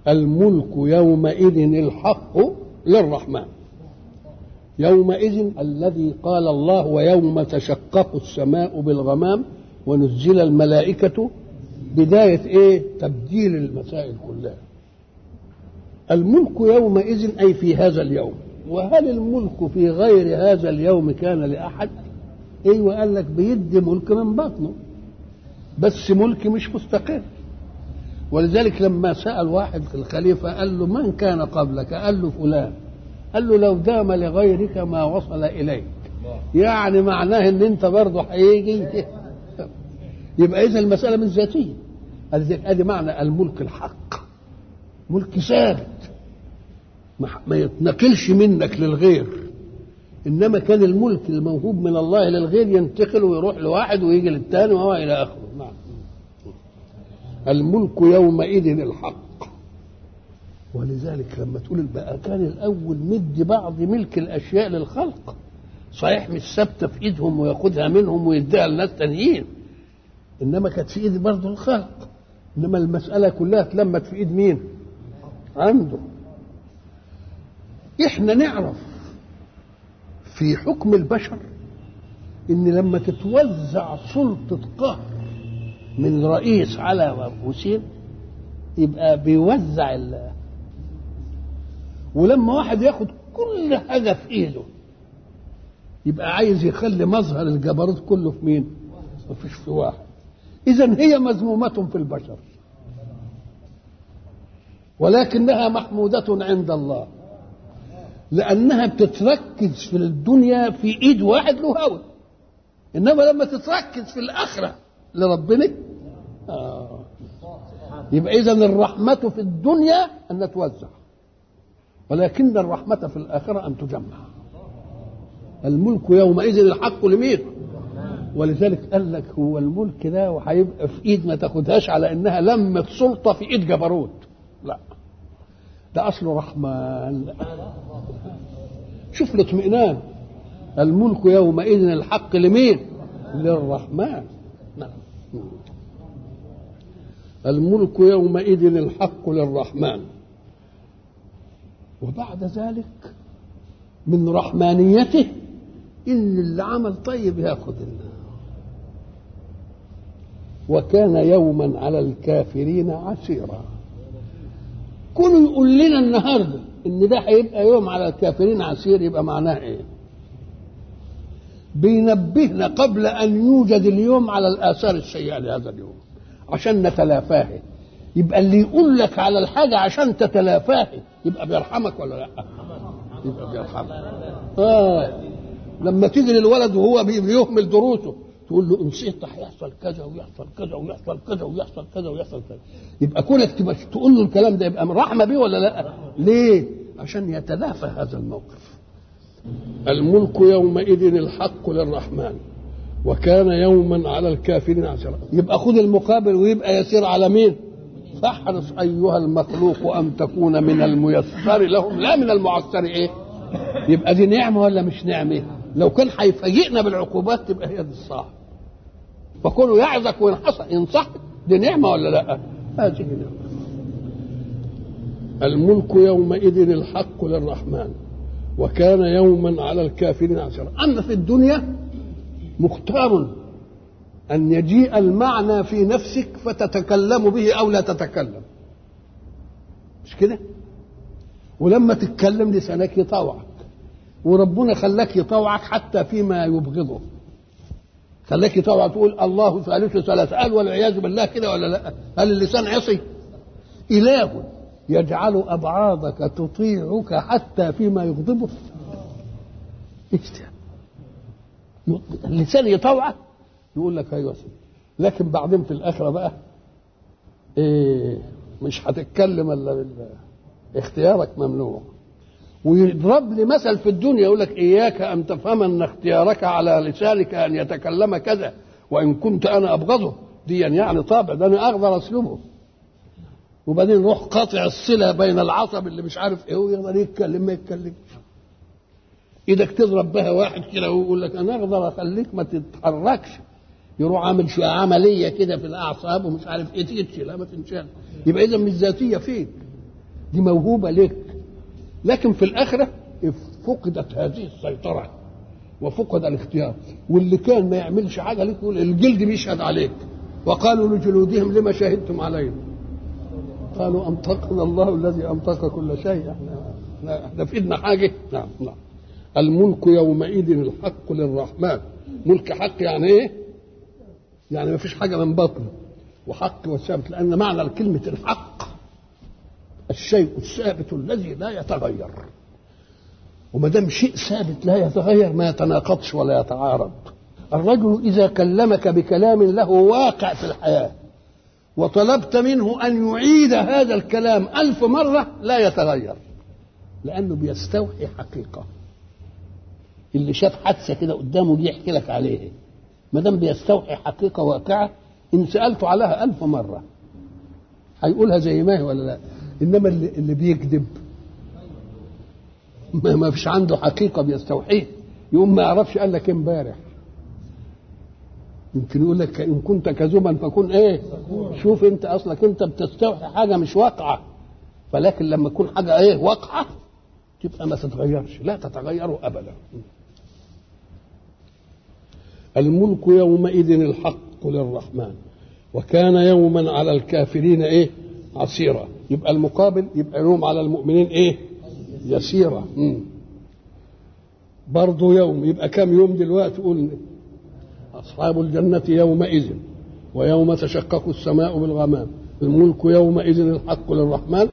الملك يومئذ الحق للرحمن يومئذ الذي قال الله ويوم تشقق السماء بالغمام ونزل الملائكة بداية ايه تبديل المسائل كلها الملك يومئذ أي في هذا اليوم وهل الملك في غير هذا اليوم كان لأحد ايوه قال لك بيدي ملك من بطنه بس ملك مش مستقر ولذلك لما سأل واحد الخليفة قال له من كان قبلك قال له فلان قال له لو دام لغيرك ما وصل إليك يعني معناه ان انت برضه هيجي يبقى اذا المسألة من ذاتية ادي معنى الملك الحق ملك ثابت ما يتنقلش منك للغير انما كان الملك الموهوب من الله للغير ينتقل ويروح لواحد ويجي للثاني وهو الى اخره نعم الملك يومئذ الحق ولذلك لما تقول بقى كان الاول مدي بعض ملك الاشياء للخلق صحيح مش ثابته في ايدهم وياخدها منهم ويديها لناس تانيين انما كانت في ايد برضه الخلق انما المساله كلها اتلمت في ايد مين عنده احنا نعرف في حكم البشر ان لما تتوزع سلطه قهر من رئيس على مبعوثين يبقى بيوزع ال ولما واحد ياخد كل حاجه في ايده يبقى عايز يخلي مظهر الجبروت كله في مين؟ مفيش في واحد اذا هي مذمومه في البشر ولكنها محموده عند الله لانها بتتركز في الدنيا في ايد واحد له هوى انما لما تتركز في الاخره لربنا آه. يبقى اذا الرحمه في الدنيا ان توزع ولكن الرحمه في الاخره ان تجمع الملك يومئذ الحق لمين ولذلك قال لك هو الملك ده وهيبقى في ايد ما تاخدهاش على انها لمت سلطه في ايد جبروت لا ده اصله رحمن شوف الاطمئنان الملك يومئذ الحق لمين للرحمن نعم الملك يومئذ الحق للرحمن وبعد ذلك من رحمانيته ان اللي عمل طيب ياخذ الله وكان يوما على الكافرين عسيرا كونوا يقول لنا النهارده ان ده هيبقى يوم على الكافرين عسير يبقى معناه ايه بينبهنا قبل ان يوجد اليوم على الاثار السيئه لهذا اليوم عشان نتلافاه يبقى اللي يقول لك على الحاجه عشان تتلافاه يبقى بيرحمك ولا لا يبقى بيرحمك اه لما تيجي للولد وهو بيهمل دروسه تقول له ان شئت هيحصل كذا ويحصل كذا ويحصل كذا ويحصل كذا ويحصل كذا يبقى كونك تقول له الكلام ده يبقى رحمه بيه ولا لا؟ ليه؟ عشان يتلافى هذا الموقف. الملك يومئذ الحق للرحمن وكان يوما على الكافرين عسيرا يبقى خذ المقابل ويبقى يسير على مين؟ فاحرص ايها المخلوق ان تكون من الميسر لهم لا من المعسر ايه؟ يبقى دي نعمه ولا مش نعمه؟ لو كان هيفاجئنا بالعقوبات تبقى هي دي الصح فكله يعظك وينحصر ينصح دي نعمه ولا لا؟ هذه نعمه الملك يومئذ الحق للرحمن وكان يوما على الكافرين عسيرا اما في الدنيا مختار ان يجيء المعنى في نفسك فتتكلم به او لا تتكلم مش كده ولما تتكلم لسانك يطوعك وربنا خلاك يطوعك حتى فيما يبغضه خلاك يطوع تقول الله ثالث ثلاثة قال والعياذ بالله كده ولا لا هل اللسان عصي إله يجعل أبعاضك تطيعك حتى فيما يغضبه اللسان يطوعك يقول لك ايوه لكن بعدين في الاخره بقى إيه مش هتتكلم الا بالله اختيارك ممنوع ويضرب لي مثل في الدنيا يقول لك اياك ان تفهم ان اختيارك على لسانك ان يتكلم كذا وان كنت انا ابغضه دي يعني طابع ده انا اقدر اسلبه وبعدين روح قاطع الصله بين العصب اللي مش عارف ايه ويقدر يتكلم ما يتكلمش ايدك تضرب بها واحد كده ويقول لك انا اقدر اخليك ما تتحركش يروح عامل شويه عمليه كده في الاعصاب ومش عارف ايه تيجي تشيلها ما تنشال يبقى اذا مش ذاتيه فيك دي موهوبة لك لكن في الآخرة فقدت هذه السيطرة وفقد الاختيار واللي كان ما يعملش حاجة لك يقول الجلد بيشهد عليك وقالوا لجلودهم لما شهدتم علينا قالوا أنطقنا الله الذي أنطق كل شيء احنا احنا في ايدنا حاجة نعم نعم الملك يومئذ الحق للرحمن ملك حق يعني ايه يعني ما فيش حاجة من بطنه وحق وثابت لأن معنى كلمة الحق الشيء الثابت الذي لا يتغير وما دام شيء ثابت لا يتغير ما يتناقضش ولا يتعارض الرجل إذا كلمك بكلام له واقع في الحياة وطلبت منه أن يعيد هذا الكلام ألف مرة لا يتغير لأنه بيستوحي حقيقة اللي شاف حادثة كده قدامه جه يحكي لك عليه ما دام بيستوحي حقيقة واقعة إن سألته عليها ألف مرة هيقولها زي ما هي ولا لا إنما اللي, اللي بيكذب ما, ما فيش عنده حقيقة بيستوحيه يقوم ما يعرفش قال لك امبارح يمكن يقول لك ان كنت كذوبا فكن ايه شوف انت اصلك انت بتستوحي حاجه مش واقعه فلكن لما تكون حاجه ايه واقعه تبقى ما تتغيرش لا تتغير ابدا الملك يومئذ الحق للرحمن وكان يوما على الكافرين ايه عسيرا يبقى المقابل يبقى يوم على المؤمنين ايه يسيرا برضه يوم يبقى كم يوم دلوقتي قلنا أصحاب الجنة يومئذ ويوم تشقق السماء بالغمام الملك يومئذ الحق للرحمن